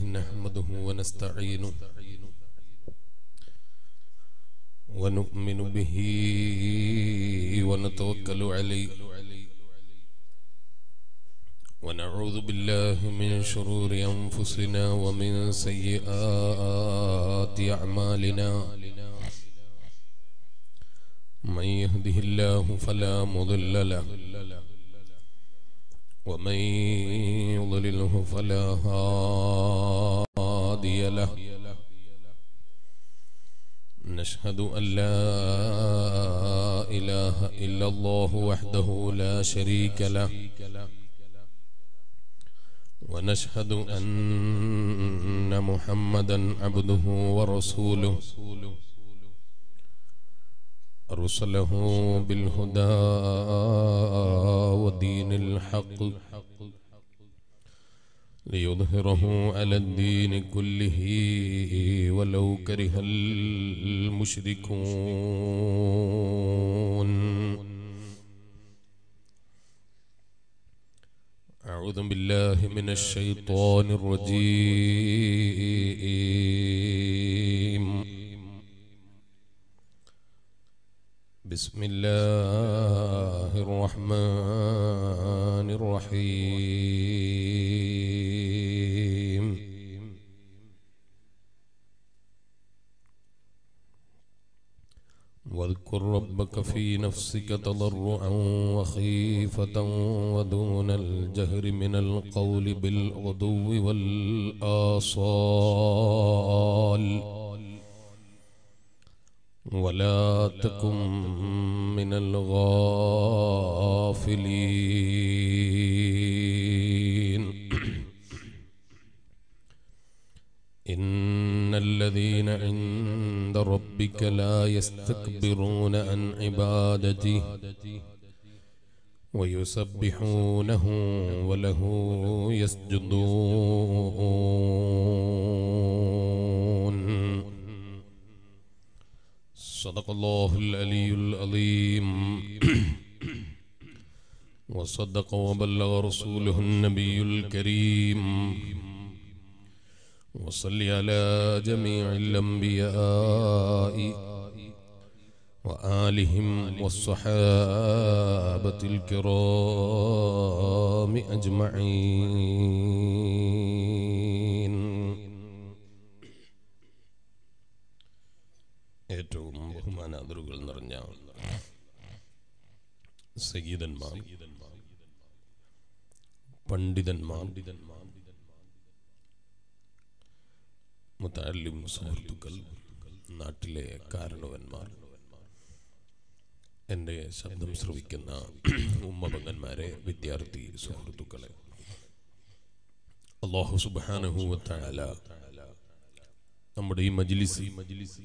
نحمده ونستعينه ونؤمن به ونتوكل عليه ونعوذ بالله من شرور أنفسنا ومن سيئات أعمالنا من يهده الله فلا مضل له ومن يضلله فلا هادي له نشهد أن لا إله إلا الله وحده لا شريك له ونشهد أن محمدا عبده ورسوله أرسله بالهدى ودين الحق ليظهره على الدين كله ولو كره المشركون أعوذ بالله من الشيطان الرجيم بسم الله الرحمن الرحيم واذكر ربك في نفسك تضرعا وخيفة ودون الجهر من القول بالغدو والآصال ولا تكن من الغافلين إن الذين عند ربك لا يستكبرون عن عبادته ويسبحونه وله يسجدون صدق الله العلي العظيم وصدق وبلغ رسوله النبي الكريم وصل على جميع الأنبياء وآلهم والصحابة الكرام أجمعين ഏറ്റവും ബഹുമാനാദറുകൾ നിറഞ്ഞ സഗീതന്മാർ പണ്ഡിതന്മാർ മുത്താലിം സുഹൃത്തുക്കൾ നാട്ടിലെ കാരണവന്മാർ എൻ്റെ ശബ്ദം ശ്രവിക്കുന്ന ഉമ്മപങ്ങന്മാരെ വിദ്യാർത്ഥി സുഹൃത്തുക്കളെ അള്ളാഹു സുബാനഹുവത്തായാല നമ്മുടെ ഈ മജിലിസ് മജിലിസ്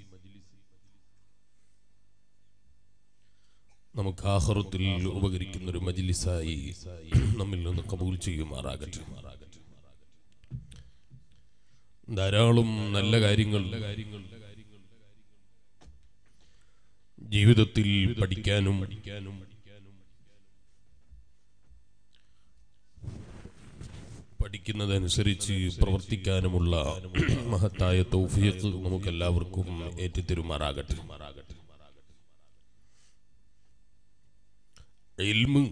നമുക്ക് ആഹ്റത്തിൽ ഉപകരിക്കുന്ന ഒരു മജിലിസായി നമ്മിൽ നിന്ന് കബൂൽ ചെയ്യുമാറാകട്ടെ ധാരാളം നല്ല കാര്യങ്ങൾ ജീവിതത്തിൽ പഠിക്കാനും പഠിക്കുന്നതനുസരിച്ച് പ്രവർത്തിക്കാനുമുള്ള മഹത്തായ തൗഫീഖ് നമുക്കെല്ലാവർക്കും ഏറ്റിത്തരുമാറാകട്ടെ ഇൽമ്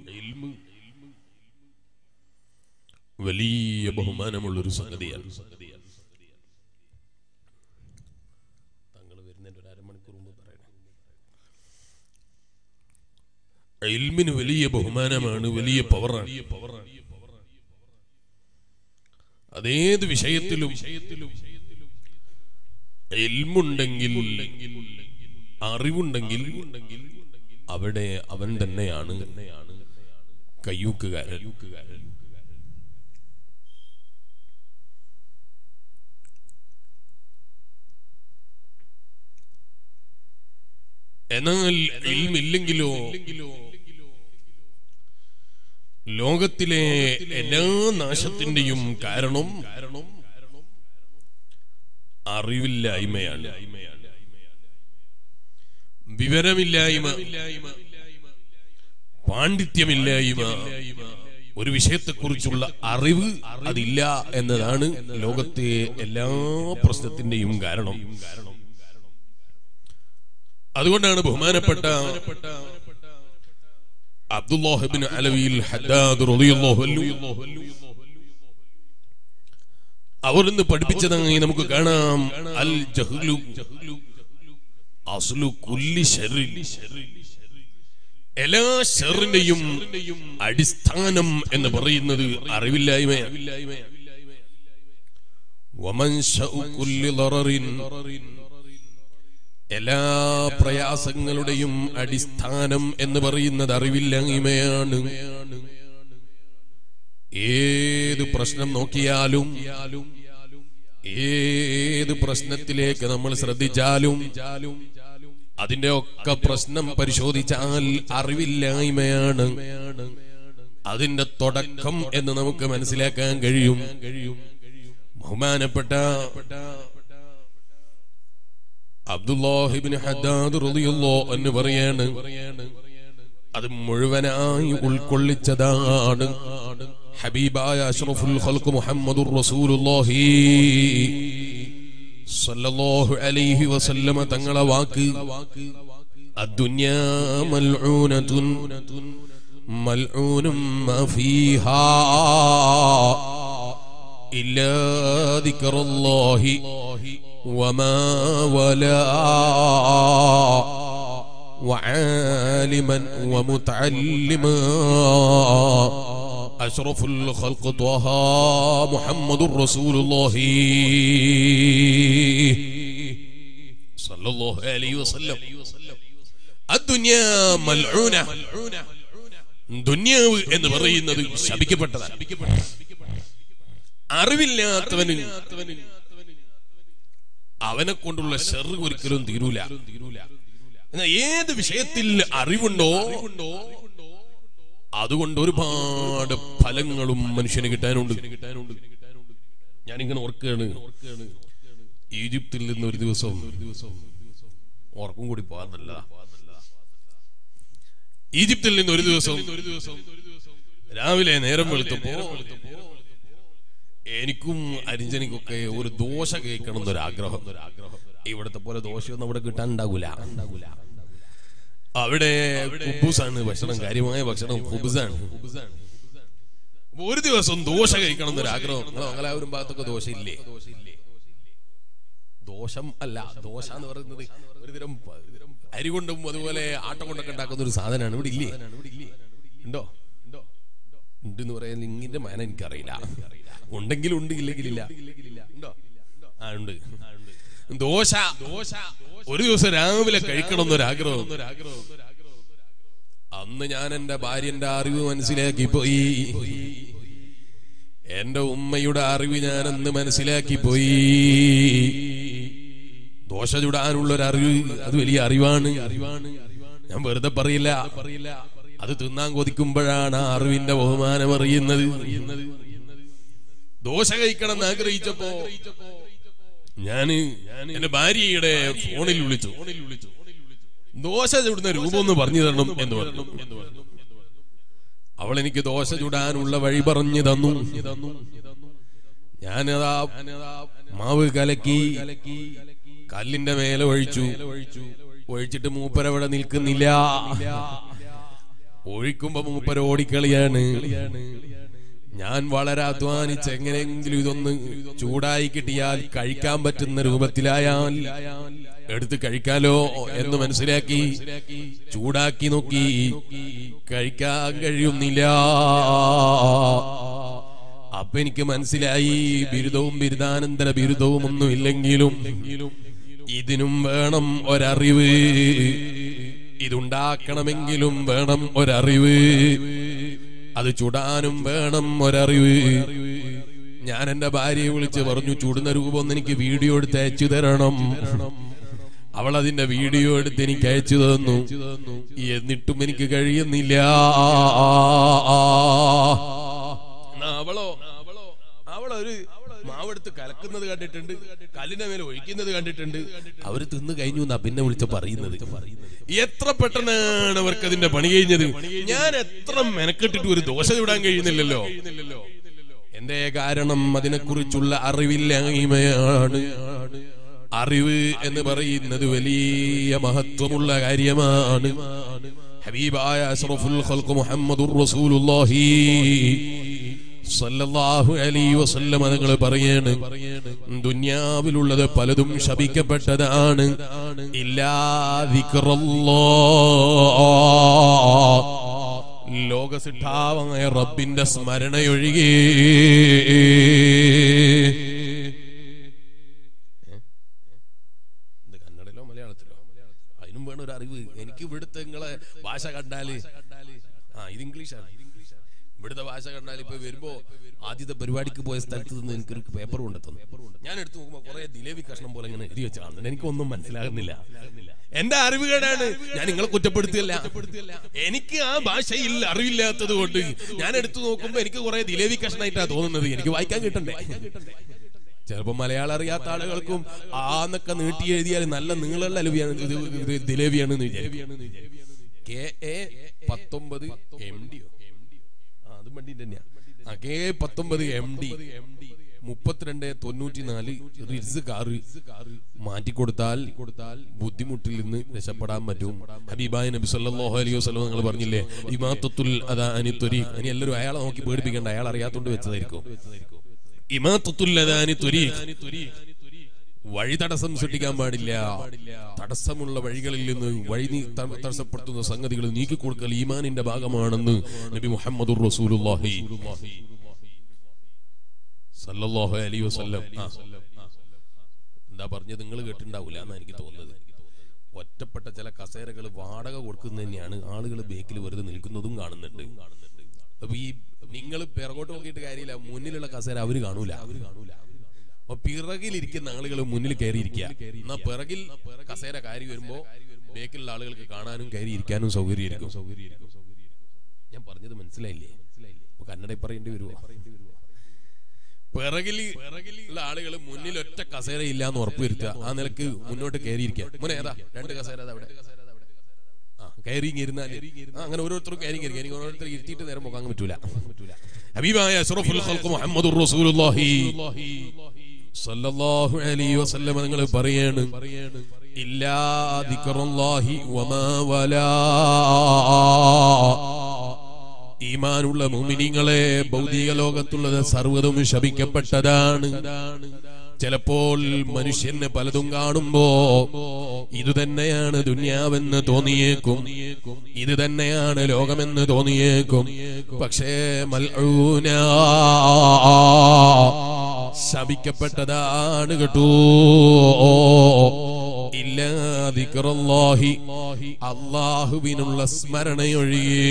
വലിയ ബഹുമാനമുള്ളൊരു സംഗതിയാണ് താങ്കൾ വരുന്നതിന്റെ ഒരു അരമണിക്കൂർ മുമ്പ് പറയണം ഇൽമിന് വലിയ ബഹുമാനമാണ് വലിയ പവറാണ് അതേത് വിഷയത്തിലും ഇൽമുണ്ടെങ്കിൽ അറിവുണ്ടെങ്കിൽ അവിടെ അവൻ തന്നെയാണ് കയ്യൂക്കുകാരൻ എന്നാൽ ഇൽമില്ലെങ്കിലോ ലോകത്തിലെ എല്ലാ നാശത്തിന്റെയും കാരണം അറിവില്ലായ്മയാണ് വിവരമില്ലായ്മ പാണ്ഡിത്യമില്ലായ്മ ഒരു വിഷയത്തെക്കുറിച്ചുള്ള അറിവ് അതില്ല എന്നതാണ് ലോകത്തെ എല്ലാ പ്രശ്നത്തിന്റെയും കാരണം അതുകൊണ്ടാണ് ബഹുമാനപ്പെട്ട അബ്ദുല്ലാഹിബിൻ അലവിയിൽ ഹദ്ദാദ് റളിയല്ലാഹു അൻഹു അവർ ഇന്ന് പഠിപ്പിച്ചതായി നമുക്ക് കാണാം അൽ ജഹ്ലു അസ്ലു കുല്ലി ശർറിൻ എല്ലാ ഷെറിന്റെയും അടിസ്ഥാനം എന്ന് പറയുന്നത് അറിവില്ലായ്മയാണ് വമൻശഉ കുല്ലി ളററിൻ എല്ലാ പ്രയാസങ്ങളുടെയും അടിസ്ഥാനം എന്ന് പറയുന്നത് അറിവില്ലായ്മയാണ് ഏത് പ്രശ്നം നോക്കിയാലും ഏത് പ്രശ്നത്തിലേക്ക് നമ്മൾ ശ്രദ്ധിച്ചാലും അതിന്റെ ഒക്കെ പ്രശ്നം പരിശോധിച്ചാൽ അറിവില്ലായ്മയാണ് അതിന്റെ തുടക്കം എന്ന് നമുക്ക് മനസ്സിലാക്കാൻ കഴിയും ബഹുമാനപ്പെട്ട അബ്ദുല്ലാഹിബിൻ ഹദ്ദാദ് റളിയല്ലാഹു എന്ന് പറയാണ് അത് മുഴുവനായി ഉൾക്കൊള്ളിച്ചതാണ് ഹബീബായ അഷ്റഫുൽ ഖൽഖ് മുഹമ്മദുർ റസൂലുള്ളാഹി സല്ലല്ലാഹു അലൈഹി വസല്ലമ തങ്ങളെ വാക്ക് അദ്ദുന്യാ മൽഊനതുൻ മൽഊനും മാ ഫീഹാ ഇല്ലാ ദിക്റുല്ലാഹി വമാ വലാ وعالما ومتعلما أشرف الخلق طه محمد رسول الله صلى الله عليه وسلم الدنيا ملعونة ദുന്യാവ് എന്ന് പറയുന്നത് ശപിക്കപ്പെട്ടതാണ് അറിവില്ലാത്തവന് അവനെ കൊണ്ടുള്ള ഷെറ് ഒരിക്കലും തീരൂല എന്നാൽ ഏത് വിഷയത്തിൽ അറിവുണ്ടോ അതുകൊണ്ട് ഒരുപാട് ഫലങ്ങളും മനുഷ്യന് കിട്ടാനുണ്ട് ഞാനിങ്ങനെ ഓർക്കുകയാണ് ഈജിപ്തിൽ നിന്ന് ഒരു ദിവസം ഓർക്കും കൂടി പോകാൻ നല്ലതാ ഈജിപ്തിൽ നിന്ന് ഒരു ദിവസം രാവിലെ നേരം വെളുത്തപ്പോ എനിക്കും അരിഞ്ചനിക്കൊക്കെ ഒരു ദോശ കേൾക്കണം എന്നൊരാഗ്രഹം ഇവിടത്തെ പോലെ ദോശയൊന്നും അവിടെ കിട്ടാൻ ഉണ്ടാകൂല അവിടെ കുബൂസാണ് ഭക്ഷണം കാര്യമായ ഭക്ഷണം കുബുസാണ് ഒരു ദിവസം ദോശ കഴിക്കണം എന്നൊരാഗ്രഹം നിങ്ങൾ മംഗലാപുരം ഭാഗത്തൊക്കെ ദോശ ഇല്ലേ ദോഷം അല്ല ദോശ എന്ന് പറയുന്നത് ഒരു തരം അരി കൊണ്ടും അതുപോലെ ആട്ട കൊണ്ടൊക്കെ ഉണ്ടാക്കുന്ന ഒരു സാധനമാണ് ഇവിടെ ഇല്ലേ ഉണ്ടോ ഉണ്ട് എന്ന് പറയാൻ ഇങ്ങിന്റെ മാന എനിക്കറിയില്ല ഉണ്ടെങ്കിലും ഉണ്ട് ഇല്ലെങ്കിലില്ല ഉണ്ടോ ആ ഉണ്ട് ദോശ ദോശ ഒരു ദിവസം രാവിലെ കഴിക്കണം എന്നൊരാഗ്രഹം അന്ന് ഞാൻ എന്റെ ഭാര്യന്റെ അറിവ് മനസ്സിലാക്കി പോയി എന്റെ ഉമ്മയുടെ അറിവ് ഞാൻ അന്ന് മനസ്സിലാക്കി പോയി ദോശ ചുടാനുള്ള ഒരു അറിവ് അത് വലിയ അറിവാണ് ഞാൻ വെറുതെ പറയില്ല അത് തിന്നാൻ കൊതിക്കുമ്പോഴാണ് ആ അറിവിന്റെ ബഹുമാനം അറിയുന്നത് ദോശ കഴിക്കണം എന്ന് ആഗ്രഹിച്ചപ്പോ ഞാന് എന്റെ ഭാര്യയുടെ ഫോണിൽ വിളിച്ചു ദോശ ചുടുന്ന രൂപം ഒന്ന് പറഞ്ഞു തരണം എന്ന് പറഞ്ഞു അവൾ എനിക്ക് ദോശ ചുടാനുള്ള വഴി പറഞ്ഞു തന്നു ഞാനതാ മാവ് കലക്കി കല്ലിന്റെ മേലെ ഒഴിച്ചു ഒഴിച്ചിട്ട് മൂപ്പരവിടെ നിൽക്കുന്നില്ല ഒഴിക്കുമ്പോ മൂപ്പര ഓടിക്കളിയാണ് ഞാൻ വളരെ അധ്വാനിച്ച് എങ്ങനെയെങ്കിലും ഇതൊന്ന് ചൂടായി കിട്ടിയാൽ കഴിക്കാൻ പറ്റുന്ന രൂപത്തിലായാൽ എടുത്ത് കഴിക്കാലോ എന്ന് മനസ്സിലാക്കി ചൂടാക്കി നോക്കി കഴിക്കാൻ കഴിയുന്നില്ല അപ്പൊ എനിക്ക് മനസ്സിലായി ബിരുദവും ബിരുദാനന്തര ബിരുദവും ഒന്നും ഇല്ലെങ്കിലും ഇതിനും വേണം ഒരറിവ് ഇതുണ്ടാക്കണമെങ്കിലും വേണം ഒരറിവ് അത് ചുടാനും വേണം ഒരറിവ് ഞാൻ എന്റെ ഭാര്യയെ വിളിച്ച് പറഞ്ഞു ചുടുന്ന രൂപം ഒന്ന് എനിക്ക് വീഡിയോ എടുത്ത് അയച്ചു തരണം അവൾ അതിന്റെ വീഡിയോ എടുത്ത് എനിക്ക് അയച്ചു തന്നു എന്നിട്ടും എനിക്ക് കഴിയുന്നില്ല എന്നാ അവളോ അവളൊരു മാവെടുത്ത് കലക്കുന്നത് കണ്ടിട്ടുണ്ട് കല്ലിന്റെ മേലെ ഒഴിക്കുന്നത് കണ്ടിട്ടുണ്ട് അവര് തിന്നു കഴിഞ്ഞു എന്നാ പിന്നെ വിളിച്ച പറയുന്നത് എത്ര പെട്ടെന്നാണ് അവർക്ക് അതിന്റെ പണി കഴിഞ്ഞത് ഞാൻ എത്ര മെനക്കെട്ടിട്ട് ഒരു ദോശ ചൂടാൻ കഴിയുന്നില്ലല്ലോ എന്റെ കാരണം അതിനെക്കുറിച്ചുള്ള അറിവില്ലായ്മയാണ് അറിവ് എന്ന് പറയുന്നത് വലിയ മഹത്വമുള്ള കാര്യമാണ് ഹബീബായ അഷ്റഫുൽ ഖൽഖ് മുഹമ്മദുർ റസൂലുള്ളാഹി സല്ലല്ലാഹു അലൈഹി വസല്ലം നിങ്ങൾ പറയാണ് ദുനിയാവിലുള്ളത് പലതും ശപിക്കപ്പെട്ടതാണ് ഇല്ലാ ദിക്റല്ലാഹ് ലോകസിദ്ധാവായ റബ്ബിന്റെ സ്മരണയൊഴികെ ഇത് കന്നഡയിലോ മലയാളത്തിലോ അതിനും വേണം ഒരു അറിവ് എനിക്ക് ഇവിടുത്തെ നിങ്ങളെ ഭാഷ കണ്ടാല് ആ ഇത് ഇംഗ്ലീഷാണ് ഇവിടുത്തെ ഭാഷ കണ്ടാൽ ഇപ്പൊ വരുമ്പോ ആദ്യത്തെ പരിപാടിക്ക് പോയ സ്ഥലത്ത് നിന്ന് എനിക്കൊരു പേപ്പർ കൊണ്ട് തന്നു ഞാൻ എടുത്തു നോക്കുമ്പോ കുറെ ദിലേവി കഷ്ണം പോലെ ഇങ്ങനെ എഴുതി വെച്ചാണ് എനിക്കൊന്നും മനസ്സിലാകുന്നില്ല എന്റെ അറിവുകേടാണ് ഞാൻ നിങ്ങളെ കുറ്റപ്പെടുത്തിയല്ല എനിക്ക് ആ ഭാഷയിൽ അറിവില്ലാത്തത് കൊണ്ട് ഞാൻ എടുത്തു നോക്കുമ്പോ എനിക്ക് കുറെ ദിലേവി കഷ്ണമായിട്ടാ തോന്നുന്നത് എനിക്ക് വായിക്കാൻ കിട്ടണ്ടേ ചിലപ്പോ മലയാളം അറിയാത്ത ആളുകൾക്കും ആന്നൊക്കെ നീട്ടി എഴുതിയാൽ നല്ല നീളമുള്ള അലുവിയാണ് ഇത് ഇത് ദിലേവിയാണെന്ന് വിചാരിക്കും കെ എ പത്തൊമ്പത് എം ഡിയോ ആ അതും വണ്ടി തന്നെയാ ആ കെ എ പത്തൊമ്പത് എം ഡി മുപ്പത്തിരണ്ട് തൊണ്ണൂറ്റി നാല് റിസ് കാറ് മാറ്റിക്കൊടുത്താൽ കൊടുത്താൽ ബുദ്ധിമുട്ടിൽ നിന്ന് രക്ഷപ്പെടാൻ പറ്റും ഹബീബായ നബി സല്ലല്ലാഹു അലൈഹി വസല്ലം നിങ്ങൾ പറഞ്ഞില്ലേ ഇമാത്തത്തുൽ അതാ അനി ത്വരി ഇനി എല്ലാവരും അയാളെ നോക്കി പേടിപ്പിക്കണ്ട അയാൾ അറിയാത്തോണ്ട് വെച്ചതായിരിക്കും ഇമാത്തത്തുൽ അദാനി ത്വരി വഴി തടസ്സം സൃഷ്ടിക്കാൻ പാടില്ല തടസ്സമുള്ള വഴികളിൽ നിന്ന് വഴി നീ ത- തടസ്സപ്പെടുത്തുന്ന സംഗതികൾ നീക്കിക്കൊടുക്കൽ ഈമാനിന്റെ ഭാഗമാണെന്ന് നബി മുഹമ്മദ് റസൂലുള്ളാഹി സല്ലല്ലാഹു അലൈഹി വസല്ലം ആ. എന്താ പറഞ്ഞത് നിങ്ങൾ കേട്ടിണ്ടാവൂല എന്നാ എനിക്ക് തോന്നുന്നത് ഒറ്റപ്പെട്ട ചില കസേരകൾ വാടക കൊടുക്കുന്നത് തന്നെയാണ് ആളുകൾ ബേക്കിൽ വെറുതെ നിൽക്കുന്നതും കാണുന്നുണ്ട് അപ്പൊ ഈ നിങ്ങൾ പിറകോട്ട് നോക്കിയിട്ട് കാര്യമില്ല മുന്നിലുള്ള കസേര അവര് കാണൂല അവര് കാണൂല അപ്പൊ പിറകിലിരിക്കുന്ന ആളുകൾ മുന്നിൽ കയറിയിരിക്കുക എന്നാ പിറകിൽ കസേര കയറി വരുമ്പോ ബേക്കിലുള്ള ആളുകൾക്ക് കാണാനും കയറി ഇരിക്കാനും സൗകര്യമായിരിക്കും ഞാൻ പറഞ്ഞത് മനസ്സിലായില്ലേ അപ്പൊ കന്നഡ പറയേണ്ടി വരുമോ പിറകിൽ ഉള്ള ആളുകൾ മുന്നിൽ ഒറ്റ കസേര ഇല്ല എന്ന് ഉറപ്പുവരുത്തുക ആ നിലക്ക് മുന്നോട്ട് കയറിയിരിക്കുക മുന്നേ ഏതാ രണ്ട് കസേര അതാ അവിടെ ആ കയറി ഇരുന്നാൽ അങ്ങനെ ഓരോരുത്തരും കയറി കയറി എനിക്ക് ഓരോരുത്തർ ഇരുത്തിയിട്ട് നേരം പോകാൻ പറ്റൂല ഹബീബായ അഷ്റഫുൽ ഖൽഖ് മുഹമ്മദുർ റസൂലുള്ളാഹി സല്ലല്ലാഹു അലൈഹി വസല്ലം നിങ്ങൾ പറയാണ് ഇല്ലാ ദിക്റുല്ലാഹി വമാ വലാ ഈമാനുള്ള മുമിനിങ്ങളെ ഭൗതിക ലോകത്തുള്ളത് സർവ്വതും ശപിക്കപ്പെട്ടതാണ് ചിലപ്പോൾ മനുഷ്യന് പലതും കാണുമ്പോ ഇത് തന്നെയാണ് ദുന്യാവെന്ന് തോന്നിയേക്കും ഇത് തന്നെയാണ് ലോകമെന്ന് തോന്നിയേക്കും പക്ഷേ മൽഊന ശപിക്കപ്പെട്ടതാണ് കേട്ടോ ഇല്ലാതിക്കറല്ലാഹി അള്ളാഹുവിനുള്ള സ്മരണയൊഴിയേ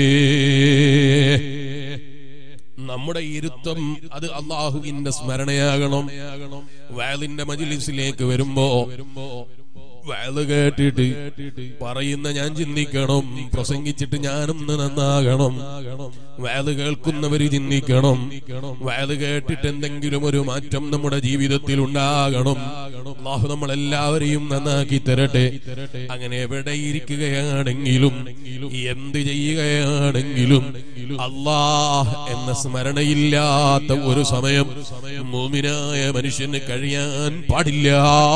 നമ്മുടെ ഇരുത്തം അത് അള്ളാഹുവിന്റെ സ്മരണയാകണം വയലിന്റെ മജിലിസിലേക്ക് വരുമ്പോ വയല് കേട്ടിട്ട് പറയുന്ന ഞാൻ ചിന്തിക്കണം പ്രസംഗിച്ചിട്ട് ഞാനൊന്ന് നന്നാകണം വയല് കേൾക്കുന്നവര് ചിന്തിക്കണം വയല് കേട്ടിട്ട് എന്തെങ്കിലും ഒരു മാറ്റം നമ്മുടെ ജീവിതത്തിൽ ഉണ്ടാകണം അള്ളാഹു നമ്മളെല്ലാവരെയും നന്നാക്കി തരട്ടെ അങ്ങനെ എവിടെ ഇരിക്കുകയാണെങ്കിലും എന്ത് ചെയ്യുകയാണെങ്കിലും അള്ളാഹ് എന്ന സ്മരണയില്ലാത്ത ഒരു സമയം മൂമിനായ മനുഷ്യന് കഴിയാൻ പാടില്ല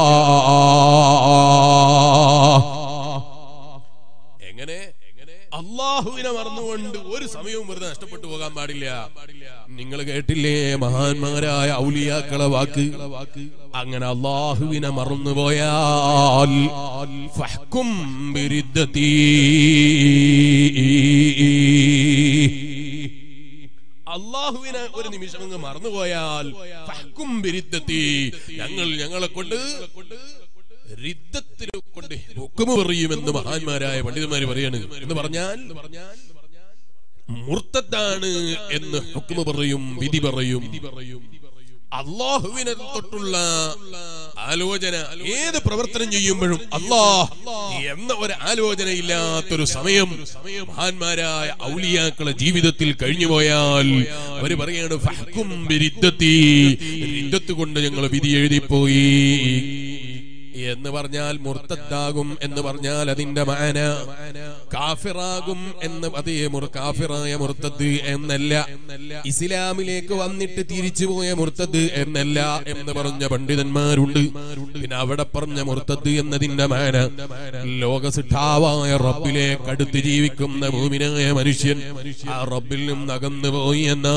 എങ്ങനെ അള്ളാഹുവിനെ മറന്നുകൊണ്ട് ഒരു സമയവും വെറുതെ നഷ്ടപ്പെട്ടു പോകാൻ പാടില്ല നിങ്ങൾ കേട്ടില്ലേ മഹാന്മാരായ ഔലിയാക്കളെ വാക്ക് അങ്ങനെ അള്ളാഹുവിനെ മറന്നുപോയാൽ ഫഹ്കും ബിരിദ്ദത്തി. അള്ളാഹുവിനെ ഒരു നിമിഷം അങ്ങ് മറന്നുപോയാൽ ഫഹ്കും ബിരിദ്ദത്തി. ഞങ്ങൾ ഞങ്ങളെ കൊണ്ട് റിദ്ദത്തിന് കൊണ്ട് ഹുക്കുമ് പറയുമെന്ന് മഹാന്മാരായ പണ്ഡിതന്മാര് പറയാണ് എന്ന് പറഞ്ഞാൽ മുർത്തത്താണ് എന്ന് ഹുക്കുമ് പറയും വിധി പറയും അള്ളാഹുവിനെ തൊട്ടുള്ള ആലോചന ഏത് പ്രവർത്തനം ചെയ്യുമ്പോഴും അല്ലാ എന്ന ഒരു ആലോചന ഇല്ലാത്തൊരു സമയം മഹാന്മാരായ ഔലിയാക്കളെ ജീവിതത്തിൽ കഴിഞ്ഞു പോയാൽ അവര് പറയാണ് ഫഹ്കും ബിരിദ്ദത്തി. റിദ്ദത്ത് കൊണ്ട് ഞങ്ങൾ വിധി എഴുതിപ്പോയി എന്ന് പറഞ്ഞാൽ മുർത്തദ്ദാകും എന്ന് പറഞ്ഞാൽ അതിന്റെ മാന കാഫിറാകും എന്ന് അതേ മുർ കാഫിറായ മുർത്തദ് എന്നല്ല ഇസ്ലാമിലേക്ക് വന്നിട്ട് തിരിച്ചു പോയ മുർത്തദ് എന്നല്ല എന്ന് പറഞ്ഞ പണ്ഡിതന്മാരുണ്ട് പിന്നെ അവിടെ പറഞ്ഞ മുർത്തദ് എന്നതിന്റെ മാന ലോകസിദ്ധാവായ റബ്ബിലേക്ക് അടുത്ത് ജീവിക്കുന്ന ഭൂമിനായ മനുഷ്യൻ ആ റബ്ബിൽ നിന്ന് അകന്നു പോയി എന്നാ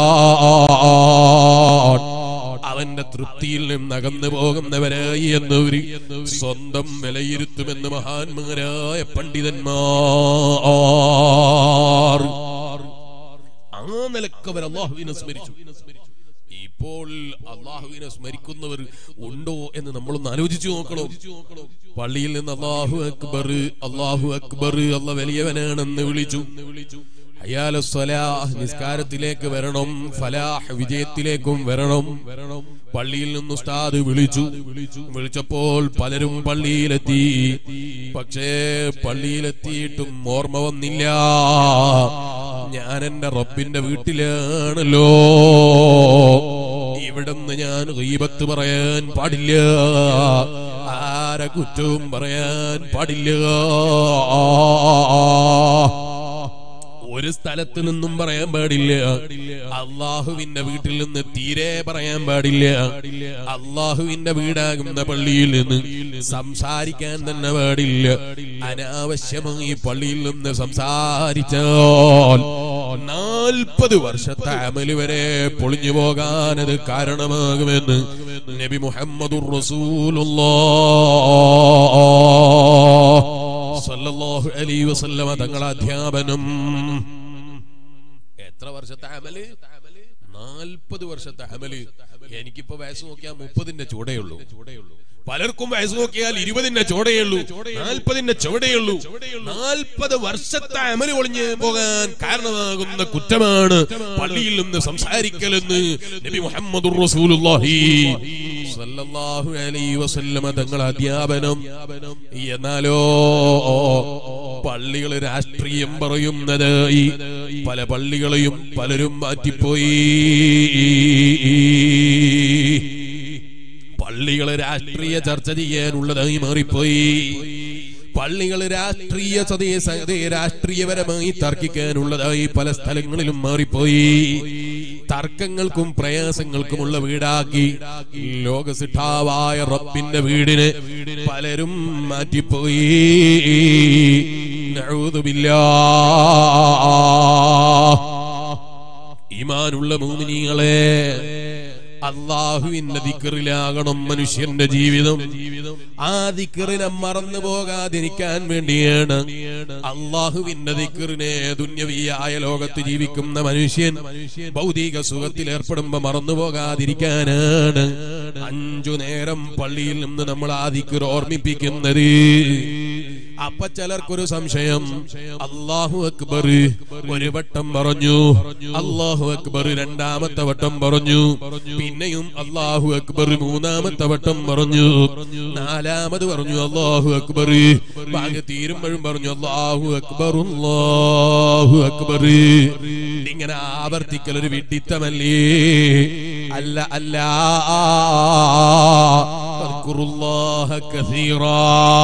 അവന്റെ തൃപ്തിയിൽ നിന്ന് അകന്നു പോകുന്നവരായി എന്നവര് സ്വന്തം വിലയിരുത്തുമെന്ന് മഹാന്മാരായ പണ്ഡിതന്മാർ ആ നിലക്ക് അവർ അള്ളാഹുവിനെ സ്മരിച്ചു ഇപ്പോൾ അള്ളാഹുവിനെ സ്മരിക്കുന്നവർ ഉണ്ടോ എന്ന് നമ്മളൊന്ന് ആലോചിച്ചു നോക്കണം പള്ളിയിൽ നിന്ന് അള്ളാഹു അക്ബർ അള്ളാഹു അക്ബർ അല്ല വലിയവനാണെന്ന് വിളിച്ചു ഹയ്യാല സ്വലാഹ് നിസ്കാരത്തിലേക്ക് വരണം ഫലാഹ് വിജയത്തിലേക്കും വരണം പള്ളിയിൽ നിന്ന് ഉസ്താദ് വിളിച്ചു വിളിച്ചപ്പോൾ പലരും പള്ളിയിലെത്തി പക്ഷേ പള്ളിയിലെത്തിയിട്ടും ഓർമ്മ വന്നില്ല ഞാൻ എന്റെ റബ്ബിന്റെ വീട്ടിലാണല്ലോ ഇവിടുന്ന് ഞാൻ ഗീബത്ത് പറയാൻ പാടില്ല ആരെ കുറ്റവും പറയാൻ പാടില്ല ഒരു സ്ഥലത്ത് നിന്നും പറയാൻ പാടില്ല അള്ളാഹുവിന്റെ വീട്ടിൽ നിന്ന് തീരെ പറയാൻ പാടില്ല അള്ളാഹുവിന്റെ വീടാകുന്ന പള്ളിയിൽ നിന്ന് സംസാരിക്കാൻ തന്നെ പാടില്ല അനാവശ്യമായി പള്ളിയിൽ നിന്ന് സംസാരിച്ചാൽ നാൽപ്പത് വർഷത്തെ അമല് വരെ പൊളിഞ്ഞു പോകാൻ അത് കാരണമാകുമെന്ന് നബി മുഹമ്മദുർ റസൂലുള്ളാഹ് സല്ലല്ലാഹു അലൈഹി വസല്ലമ തങ്ങളെ അധ്യാപനം എത്ര വർഷത്തെ അമല് നാൽപ്പത് വർഷത്തെ അമല് എനിക്കിപ്പോ വയസ്സ് നോക്കിയാൽ മുപ്പതിന്റെ ചൂടേ ഉള്ളൂ പലർക്കും വയസ്സ് നോക്കിയാൽ ഇരുപതിന്റെ ചോടേ ഉള്ളൂ നാൽപ്പതിന്റെ ചുവടേ ഉള്ളൂ നാൽപ്പത് വർഷത്തെ അമല് ഒളിഞ്ഞു പോകാൻ കാരണമാകുന്ന കുറ്റമാണ് പള്ളിയിൽ നിന്ന് സംസാരിക്കലെന്ന് നബി മുഹമ്മദ് റസൂലുള്ളാഹി സല്ലല്ലാഹു അലൈഹി വസല്ലമ തങ്ങൾ അധ്യാപനം എന്നാലോ പള്ളികൾ രാഷ്ട്രീയം പറയുന്നത് ഈ പല പള്ളികളെയും പലരും മാറ്റിപ്പോയി പള്ളികള് രാഷ്ട്രീയ ചർച്ച ചെയ്യാനുള്ളതായി മാറിപ്പോയി പള്ളികൾ രാഷ്ട്രീയ സതേ സതേ രാഷ്ട്രീയപരമായി തർക്കിക്കാനുള്ളതായി പല സ്ഥലങ്ങളിലും മാറിപ്പോയി തർക്കങ്ങൾക്കും പ്രയാസങ്ങൾക്കുമുള്ള വീടാക്കി ലോകസിദ്ധാവായ റബ്ബിന്റെ വീടിന് പലരും മാറ്റിപ്പോയി ഈമാനുള്ള മൂമിനികളെ അള്ളാഹുവിന്റെ ദിക്കറിലാകണം മനുഷ്യന്റെ ജീവിതം ആ ദിക്കറിനെ മറന്നു പോകാതിരിക്കാൻ വേണ്ടിയാണ് അള്ളാഹുവിന്റെ ദിക്കറിനെ ദുന്യവിയായ ലോകത്ത് ജീവിക്കുന്ന മനുഷ്യൻ ഭൗതിക സുഖത്തിൽ ഏർപ്പെടുമ്പോ മറന്നു പോകാതിരിക്കാനാണ് അഞ്ചു നേരം പള്ളിയിൽ നിന്ന് നമ്മൾ ആ ദിക്കർ ഓർമ്മിപ്പിക്കുന്നത് അപ്പൊ ചിലർക്കൊരു സംശയം അള്ളാഹു അക്ബർ ഒരു വട്ടം പറഞ്ഞു അള്ളാഹു അക്ബർ രണ്ടാമത്തെ വട്ടം പറഞ്ഞു പിന്നെയും അള്ളാഹു അക്ബർ മൂന്നാമത്തെ വട്ടം പറഞ്ഞു നാലാമത് പറഞ്ഞു അള്ളാഹു അക്ബർ ബാഗ് തീരുമ്പോഴും പറഞ്ഞു അള്ളാഹു അക്ബർ അള്ളാഹു അക്ബർ ഇങ്ങനെ ആവർത്തിക്കൽ ഒരു വിഡിത്തമല്ലേ അല്ല അല്ല ഫദ്കുറുല്ലാഹ കസീറാ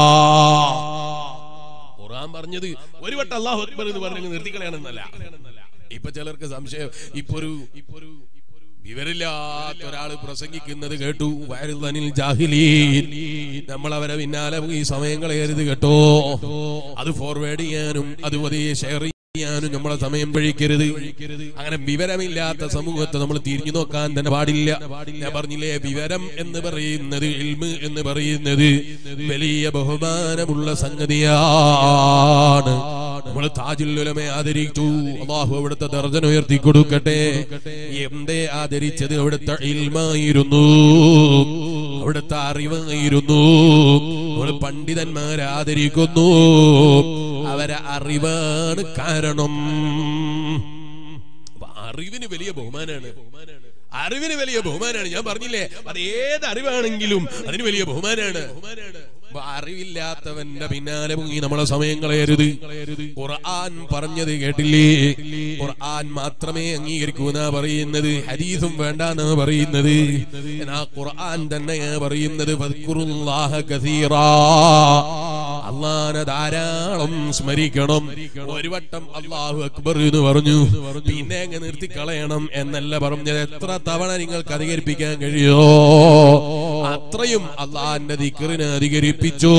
ഖുർആൻ പറഞ്ഞത് ഒരു വട്ടം അള്ളാഹു അക്ബർ എന്ന് പറഞ്ഞു നിർത്തിക്കളയാണെന്നല്ല ഇപ്പൊ ചിലർക്ക് സംശയം ഇപ്പൊ ഒരു ഇപ്പൊ ഒരു വിവരില്ലാത്ത ഒരാള് പ്രസംഗിക്കുന്നത് കേട്ടു വയറുതനിൽ ജാഹിലീൻ നമ്മൾ അവരെ പിന്നാലെ ഈ സമയം കളയരുത് കേട്ടോ അത് ഫോർവേഡ് ചെയ്യാനും അത് പതിയെ ഷെയർ ചെയ്യാനും നമ്മളെ സമയം പഴിക്കരുത് അങ്ങനെ വിവരമില്ലാത്ത സമൂഹത്തെ നമ്മൾ തിരിഞ്ഞു നോക്കാൻ തന്നെ പാടില്ല ഞാൻ പറഞ്ഞില്ലേ വിവരം എന്ന് പറയുന്നത് ഇൽമ് എന്ന് പറയുന്നത് വലിയ ബഹുമാനമുള്ള സംഗതിയാണ് നമ്മൾ താജുല്ലുലമെ ആദരിച്ചു അള്ളാഹു അവിടുത്തെ ദർജന ഉയർത്തി കൊടുക്കട്ടെ എന്തേ ആദരിച്ചത് അവിടുത്തെ ഇൽമായിരുന്നു അവിടുത്തെ അറിവായിരുന്നു നമ്മൾ പണ്ഡിതന്മാരെ ആദരിക്കുന്നു അവരെ അറിവാണ് കാരണം അപ്പൊ അറിവിന് വലിയ ബഹുമാനാണ് അറിവിന് വലിയ ബഹുമാനാണ് ഞാൻ പറഞ്ഞില്ലേ അത് ഏത് അറിവാണെങ്കിലും അതിന് വലിയ ബഹുമാനാണ് അപ്പൊ അറിവില്ലാത്തവന്റെ പിന്നാലെ മുങ്ങി നമ്മളെ സമയം കളയരുത് ഖുർആൻ പറഞ്ഞത് കേട്ടില്ലേ ഖുർആൻ മാത്രമേ അംഗീകരിക്കൂ എന്നാ പറയുന്നത് ഹദീസും വേണ്ടെന്നാ പറയുന്നത് എന്നാ ഖുർആൻ തന്നെയാ പറയുന്നത് ഫദ്കുറുല്ലാഹ കസീറാ അള്ളാനെ ധാരാളം സ്മരിക്കണം ഒരു വട്ടം അള്ളാഹു അക്ബർ എന്ന് പറഞ്ഞു പിന്നെ അങ്ങ് നിർത്തിക്കളയണം എന്നല്ല പറഞ്ഞത് എത്ര തവണ നിങ്ങൾക്ക് അധികരിപ്പിക്കാൻ കഴിയോ അത്രയും അള്ളാന്റെ ദിക്കറിനെ അധികരിപ്പിച്ചു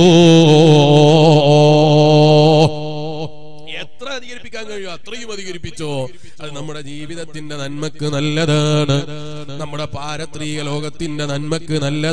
എത്ര അധികരിപ്പിക്കാൻ കഴിയോ അത്രയും അധികരിപ്പിച്ചോ അത് നമ്മുടെ ജീവിതത്തിന്റെ നന്മക്ക് നല്ലതാണ് നമ്മുടെ പാരത്രിക ലോകത്തിന്റെ നന്മക്ക്